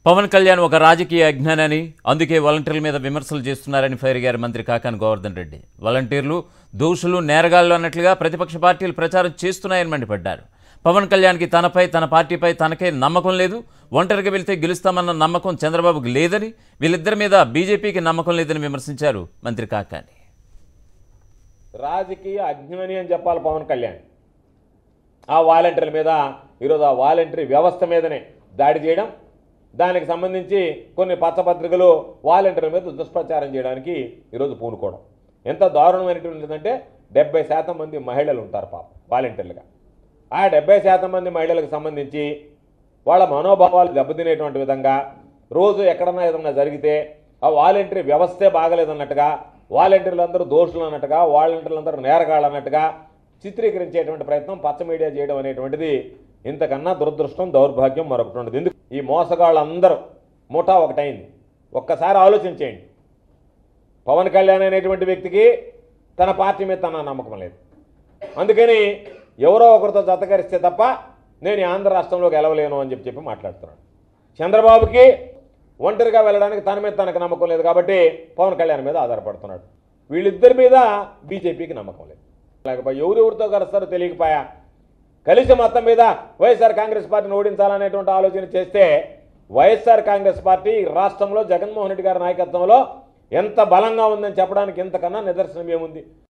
పవన్ కళ్యాణ్ ఒక రాజకీయ అజ్ఞానని అందుకే వాలంటీర్ల మీద విమర్శలు చేస్తున్నారని ఫైర్ గారు మంత్రి కాకాని గోవర్ధన్ రెడ్డి వాలంటీర్లు దోషులు నేరగాళ్లు అన్నట్లుగా ప్రతిపక్ష పార్టీలు ప్రచారం చేస్తున్నాయని మండిపడ్డారు పవన్ కళ్యాణ్కి తనపై తన పార్టీపై తనకే నమ్మకం లేదు ఒంటరిగా వెళ్తే గెలుస్తామన్న నమ్మకం చంద్రబాబుకు లేదని వీళ్ళిద్దరి మీద బీజేపీకి నమ్మకం లేదని విమర్శించారు మంత్రి కాకాని రాజకీయ అజ్ఞాని అని చెప్పాలి పవన్ కళ్యాణ్ ఆ వాలంటీర్ల మీద ఈరోజు ఆ వాలంటరీ వ్యవస్థ మీదనే దాడి చేయడం దానికి సంబంధించి కొన్ని పచ్చపత్రికలు వాలంటీర్ల మీద దుష్ప్రచారం చేయడానికి ఈరోజు పూనుకోవడం ఎంత దారుణమైనటువంటిదంటే డెబ్బై శాతం మంది మహిళలు ఉంటారు పాప వాలంటీర్లుగా ఆ డెబ్బై శాతం మంది మహిళలకు సంబంధించి వాళ్ళ మనోభావాలు దెబ్బతినేటువంటి విధంగా రోజు ఎక్కడన్నా ఏదన్నా జరిగితే ఆ వాలంటరీ వ్యవస్థే బాగలేదన్నట్టుగా వాలంటీర్లు అందరూ దోషులు అన్నట్టుగా వాలంటీర్లు అందరూ నేరగాళ్ళు అన్నట్టుగా చిత్రీకరించేటువంటి ప్రయత్నం పచ్చ మీడియా చేయడం అనేటువంటిది ఇంతకన్నా దురదృష్టం దౌర్భాగ్యం మరొకటి ఉండదు ఎందుకు ఈ మోసగాళ్ళందరూ ముఠా ఒకటైంది ఒక్కసారి ఆలోచించేయండి పవన్ కళ్యాణ్ అనేటువంటి వ్యక్తికి తన పార్టీ మీద తన నమ్మకం లేదు అందుకని ఎవరో ఒకరితో జతకరిస్తే తప్ప నేను ఈ ఆంధ్ర రాష్ట్రంలోకి గెలవలేను అని చెప్పి చెప్పి మాట్లాడుతున్నాడు చంద్రబాబుకి ఒంటరిగా వెళ్ళడానికి తన మీద తనకు నమ్మకం లేదు కాబట్టి పవన్ కళ్యాణ్ మీద ఆధారపడుతున్నాడు వీళ్ళిద్దరి మీద బీజేపీకి నమ్మకం లేదు లేకపోతే ఎవరెవరితో కలుస్తారో తెలియకపోయా కలిసి మొత్తం మీద వైఎస్ఆర్ కాంగ్రెస్ పార్టీని ఓడించాలనేటువంటి ఆలోచన చేస్తే వైఎస్ఆర్ కాంగ్రెస్ పార్టీ ఈ రాష్ట్రంలో జగన్మోహన్ రెడ్డి గారి నాయకత్వంలో ఎంత బలంగా ఉందని చెప్పడానికి ఇంతకన్నా నిదర్శనం ఏముంది